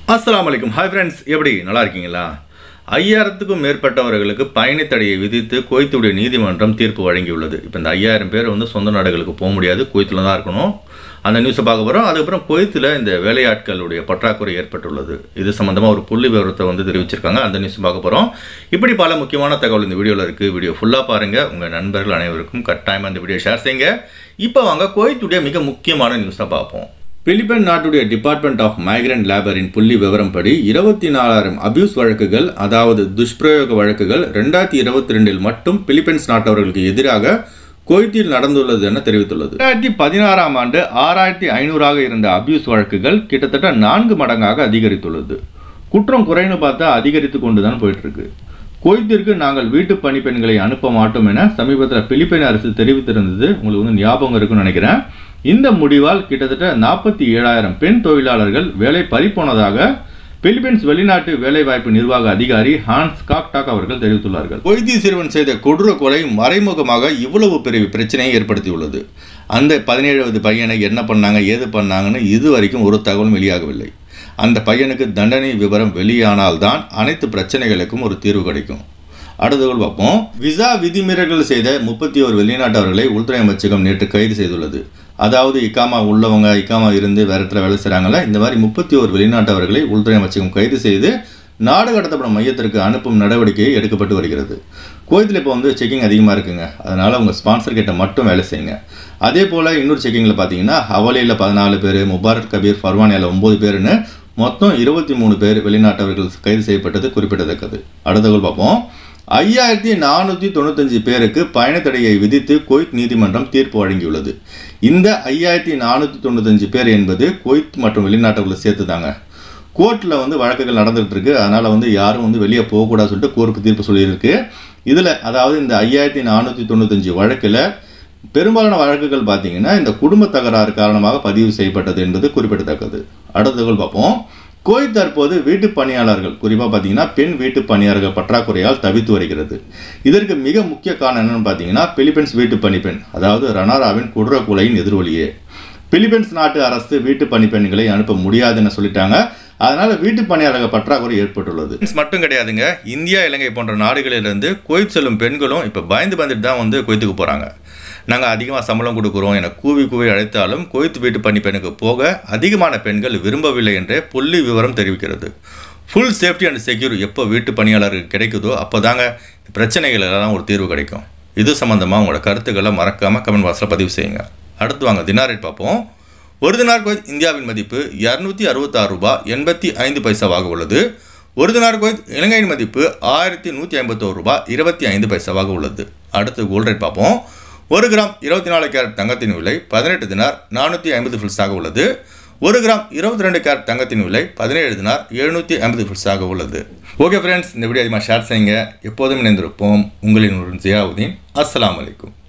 அஸ்ஸலாமு அலைக்கும் hi friends எப்படி நல்லா இருக்கீங்களா ஐயாயிரத்துக்கும் மேற்பட்டவர்களுக்கு பயணத் தடையை விதித்து குவைத்துடைய நீதிமன்றம் தீர்ப்பு வழங்கியுள்ளது இப்போ இந்த ஐயாயிரம் பேர் வந்து சொந்த நாடுகளுக்கு போக முடியாது குவைத்தில் தான் இருக்கணும் அந்த நியூஸை பார்க்க போகிறோம் அதுக்கப்புறம் குவைத்தில் இந்த வேலையாட்களுடைய பற்றாக்குறை ஏற்பட்டுள்ளது இது சம்மந்தமாக ஒரு புள்ளி விவரத்தை வந்து தெரிவிச்சிருக்காங்க அந்த நியூஸ் பார்க்க போகிறோம் இப்படி பல முக்கியமான தகவல் இந்த வீடியோவில் இருக்குது வீடியோ ஃபுல்லாக பாருங்கள் உங்கள் நண்பர்கள் அனைவருக்கும் கட்டாயமாக இந்த வீடியோ ஷேர் செய்யுங்க இப்போ வாங்க குவைத்துடைய மிக முக்கியமான நியூஸை பார்ப்போம் பிலிப்பைன் நாட்டுடைய டிபார்ட்மெண்ட் ஆஃப் மைக்ரண்ட் லேபரின் புள்ளி விவரம்படி இருபத்தி நாலாயிரம் அபியூஸ் வழக்குகள் அதாவது துஷ்பிரயோக வழக்குகள் ரெண்டாயிரத்தி இருபத்தி ரெண்டில் மட்டும் பிலிப்பைன்ஸ் நாட்டவர்களுக்கு எதிராக குவைத்தில் நடந்துள்ளது என தெரிவித்துள்ளது ரெண்டாயிரத்தி பதினாறாம் ஆண்டு ஆறாயிரத்தி ஐநூறாக இருந்த அபியூஸ் வழக்குகள் கிட்டத்தட்ட நான்கு மடங்காக அதிகரித்துள்ளது குற்றம் குறைன்னு பார்த்தா அதிகரித்து கொண்டு தான் போயிட்டு இருக்கு குவைத்திற்கு நாங்கள் வீட்டு பணிப்பெண்களை அனுப்ப மாட்டோம் என சமீபத்தில் பிலிப்பைன் அரசு தெரிவித்திருந்தது உங்களுக்கு வந்து ஞாபகம் இருக்குன்னு நினைக்கிறேன் இந்த முடிவால் கிட்டத்தட்ட நாற்பத்தி ஏழாயிரம் பெண் தொழிலாளர்கள் வேலை பறிப்போனதாக பிலிப்பைன்ஸ் வெளிநாட்டு வேலைவாய்ப்பு நிர்வாக அதிகாரி ஹான்ஸ் காக்டாக் அவர்கள் தெரிவித்துள்ளார்கள் கொய்தி சிறுவன் செய்த கொடூர கொலை மறைமுகமாக இவ்வளவு பெரிய பிரச்சனையை ஏற்படுத்தியுள்ளது அந்த பதினேழாவது பையனை என்ன பண்ணாங்க ஏது பண்ணாங்கன்னு இது வரைக்கும் ஒரு தகவலும் வெளியாகவில்லை அந்த பையனுக்கு தண்டனை விவரம் வெளியானால்தான் அனைத்து பிரச்சனைகளுக்கும் ஒரு தீர்வு கிடைக்கும் அடுத்தவர்கள் பார்ப்போம் விசா விதிமீறல்கள் செய்த முப்பத்தி ஒரு வெளிநாட்டவர்களை உள்துறை அமைச்சகம் நேற்று கைது செய்துள்ளது அதாவது இக்காமா உள்ளவங்க இக்காமா இருந்து வேற இடத்துல வேலை செய்கிறாங்கள இந்த மாதிரி முப்பத்தி ஒரு வெளிநாட்டவர்களை உள்துறை அமைச்சகம் கைது செய்து நாடு கடத்தப்படும் மையத்திற்கு அனுப்பும் நடவடிக்கை எடுக்கப்பட்டு வருகிறது கோயத்தில் இப்போ வந்து செக்கிங் அதிகமாக இருக்குங்க அதனால் உங்கள் ஸ்பான்சர் கிட்ட மட்டும் வேலை செய்யுங்க அதே போல் இன்னொரு செக்கிங்கில் பார்த்தீங்கன்னா ஹவலியில் பதினாலு பேர் முபாரக் கபீர் ஃபர்வானியாவில் ஒம்பது பேருன்னு மொத்தம் இருபத்தி மூணு பேர் வெளிநாட்டவர்கள் கைது செய்யப்பட்டது குறிப்பிடத்தக்கது அடுத்தவர்கள் பார்ப்போம் ஐயாயிரத்தி நானூற்றி தொண்ணூத்தஞ்சு பேருக்கு பயணத்தடையை விதித்து குவைத் நீதிமன்றம் தீர்ப்பு வழங்கியுள்ளது இந்த ஐயாயிரத்தி நானூற்றி தொண்ணூத்தஞ்சு பேர் என்பது குவைத் மற்றும் வெளிநாட்டவர்களை சேர்த்து தாங்க கோர்ட்டில் வந்து வழக்குகள் நடந்துகிட்டு இருக்கு அதனால் வந்து யாரும் வந்து வெளியே போகக்கூடாது சொல்லிட்டு கோர்ட்டு தீர்ப்பு சொல்லியிருக்கு இதில் அதாவது இந்த ஐயாயிரத்தி நானூற்றி தொண்ணூத்தஞ்சு வழக்கில் பெரும்பாலான வழக்குகள் பார்த்தீங்கன்னா இந்த குடும்ப தகராறு காரணமாக பதிவு செய்யப்பட்டது என்பது குறிப்பிடத்தக்கது அடுத்ததுகள் பார்ப்போம் கோய் தற்போது வீட்டு பணியாளர்கள் குறிப்பாக பார்த்தீங்கன்னா பெண் வீட்டு பணியாளர்கள் பற்றாக்குறையால் தவித்து வருகிறது இதற்கு மிக முக்கிய காரணம் என்னன்னு பார்த்தீங்கன்னா பிலிப்பைன்ஸ் வீட்டு பணிப்பெண் அதாவது ரணாராவின் குடுற கொலையின் எதிரொலியே பிலிப்பைன்ஸ் நாட்டு அரசு வீட்டு பணிப்பெண்களை அனுப்ப முடியாதுன்னு சொல்லிட்டாங்க அதனால வீட்டு பணியாளர்கள் பற்றாக்குறை ஏற்பட்டுள்ளது மட்டும் கிடையாதுங்க இந்தியா இலங்கை போன்ற நாடுகளிலிருந்து குவைத் செல்லும் பெண்களும் இப்போ பயந்து பயந்துட்டு தான் வந்து குவைத்துக்கு போகிறாங்க நாங்கள் அதிகமாக சம்பளம் கொடுக்குறோம் என கூவி கூவி அழைத்தாலும் குவைத் வீட்டு பணி பெண்ணுக்கு போக அதிகமான பெண்கள் விரும்பவில்லை என்றே புள்ளி விவரம் தெரிவிக்கிறது ஃபுல் சேஃப்டி அண்ட் செக்யூர் எப்போ வீட்டு பணியாளருக்கு கிடைக்குதோ அப்போ தாங்க பிரச்சனைகள் எல்லாம் ஒரு தீர்வு கிடைக்கும் இது சம்மந்தமாக உங்களோட கருத்துக்களை மறக்காமல் கமெண்ட் பாக்ஸில் பதிவு செய்யுங்க அடுத்து வாங்க தினார் ரேட் பார்ப்போம் ஒரு தினார் குவைத் இந்தியாவின் மதிப்பு இரநூத்தி அறுபத்தாறு ரூபாய் எண்பத்தி ஐந்து பைசாவாக உள்ளது ஒரு தினார் குவைத் இலங்கையின் மதிப்பு ஆயிரத்தி நூற்றி ஐம்பத்தோரு ரூபாய் இருபத்தி ஐந்து பைசாவாக உள்ளது அடுத்து கோல்ட் ரேட் பார்ப்போம் ஒரு கிராம் இருபத்தி நாலு கேரட் தங்கத்தின் விலை பதினெட்டு தினார் நானூற்றி ஐம்பது ஃபில்ஸாக உள்ளது ஒரு கிராம் இருபத்தி ரெண்டு கேரட் தங்கத்தின் விலை பதினேழு தினார் எழுநூற்றி ஐம்பது ஃபில்ஸாக உள்ளது ஓகே ஃப்ரெண்ட்ஸ் இந்த வீடியோ அதிகமாக ஷேர் செய்யுங்க எப்போதும் இணைந்திருப்போம் உங்களின் ஜியாவுதீன் அஸ்லாம் வலைக்கும்